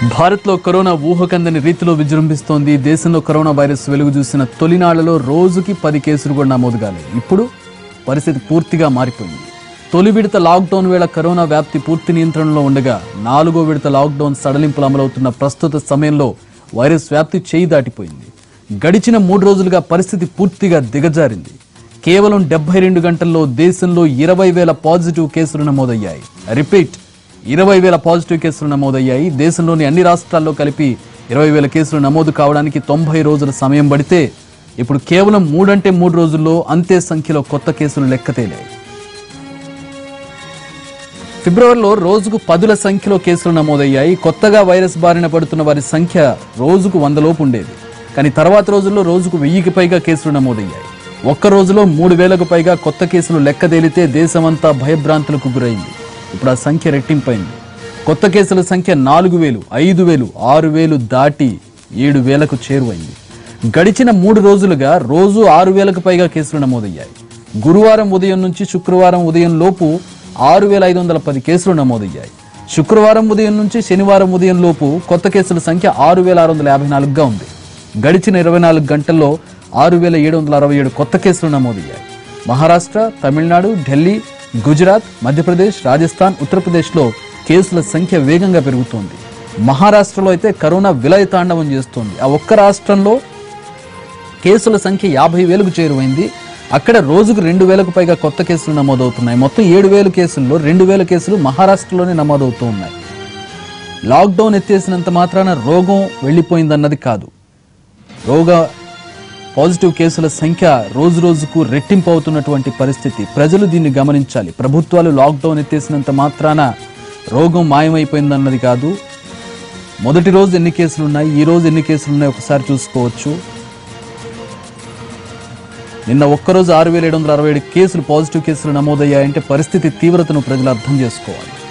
భారత్లో కరోనా ఊహకందని రీతిలో విజృంభిస్తోంది దేశంలో కరోనా వైరస్ వెలుగు చూసిన తొలినాళ్లలో రోజుకి పది కేసులు కూడా నమోదు కాలేదు ఇప్పుడు పరిస్థితి పూర్తిగా మారిపోయింది తొలి విడత లాక్డౌన్ వేళ కరోనా వ్యాప్తి పూర్తి నియంత్రణలో ఉండగా నాలుగో విడత లాక్డౌన్ సడలింపులు అమలవుతున్న ప్రస్తుత సమయంలో వైరస్ వ్యాప్తి చేయి దాటిపోయింది గడిచిన మూడు రోజులుగా పరిస్థితి పూర్తిగా దిగజారింది కేవలం డెబ్బై రెండు గంటల్లో దేశంలో ఇరవై వేల పాజిటివ్ కేసులు నమోదయ్యాయి రిపీట్ ఇరవై వేల పాజిటివ్ కేసులు నమోదయ్యాయి దేశంలోని అన్ని రాష్ట్రాల్లో కలిపి ఇరవై వేల కేసులు నమోదు కావడానికి తొంభై రోజుల సమయం పడితే ఇప్పుడు కేవలం మూడంటే మూడు రోజుల్లో అంతే సంఖ్యలో కొత్త కేసులు లెక్కతేలాయి ఫిబ్రవరిలో రోజుకు పదుల సంఖ్యలో కేసులు నమోదయ్యాయి కొత్తగా వైరస్ బారిన పడుతున్న వారి సంఖ్య రోజుకు వందలోపు ఉండేది కానీ తర్వాత రోజుల్లో రోజుకు వెయ్యికి పైగా కేసులు నమోదయ్యాయి ఒక్క రోజులో మూడు వేలకు పైగా కొత్త కేసులు లెక్క తేలితే దేశమంతా భయభ్రాంతులకు గురైంది ఇప్పుడు ఆ సంఖ్య రెట్టింపైంది కొత్త కేసుల సంఖ్య నాలుగు వేలు ఐదు వేలు ఆరు వేలు దాటి ఏడు వేలకు చేరువైంది గడిచిన మూడు రోజులుగా రోజు ఆరు వేలకు పైగా కేసులు నమోదయ్యాయి గురువారం ఉదయం నుంచి శుక్రవారం ఉదయం లోపు ఆరు వేల ఐదు వందల పది కేసులు నమోదయ్యాయి శుక్రవారం ఉదయం నుంచి శనివారం ఉదయం లోపు కొత్త కేసుల సంఖ్య ఆరు వేల ఆరు వందల యాభై నాలుగుగా ఉంది గడిచిన ఇరవై నాలుగు గంటల్లో ఆరు వేల ఏడు వందల అరవై ఏడు కొత్త కేసులు నమోదయ్యాయి మహారాష్ట్ర తమిళనాడు ఢిల్లీ గుజరాత్ మధ్యప్రదేశ్ రాజస్థాన్ ఉత్తరప్రదేశ్లో కేసుల సంఖ్య వేగంగా పెరుగుతోంది మహారాష్ట్రలో అయితే కరోనా విలయ తాండవం చేస్తోంది ఆ ఒక్క రాష్ట్రంలో కేసుల సంఖ్య యాభై వేలకు చేరువైంది అక్కడ రోజుకు రెండు వేలకు పైగా కొత్త కేసులు నమోదవుతున్నాయి మొత్తం ఏడు వేల కేసుల్లో రెండు వేల కేసులు మహారాష్ట్రలోనే నమోదవుతూ ఉన్నాయి లాక్డౌన్ ఎత్తేసినంత మాత్రాన రోగం వెళ్ళిపోయిందన్నది కాదు రోగ పాజిటివ్ కేసుల సంఖ్య రోజు రోజుకు రెట్టింపు అవుతున్నటువంటి పరిస్థితి ప్రజలు దీన్ని గమనించాలి ప్రభుత్వాలు లాక్డౌన్ ఎత్తేసినంత మాత్రాన రోగం మాయమైపోయిందన్నది కాదు మొదటి రోజు ఎన్ని కేసులు ఉన్నాయి ఈ రోజు ఎన్ని కేసులు ఉన్నాయి ఒకసారి చూసుకోవచ్చు నిన్న ఒక్కరోజు ఆరు వేల ఏడు వందల అరవై ఏడు కేసులు పాజిటివ్ కేసులు నమోదయ్యాయంటే పరిస్థితి తీవ్రతను ప్రజలు అర్థం చేసుకోవాలి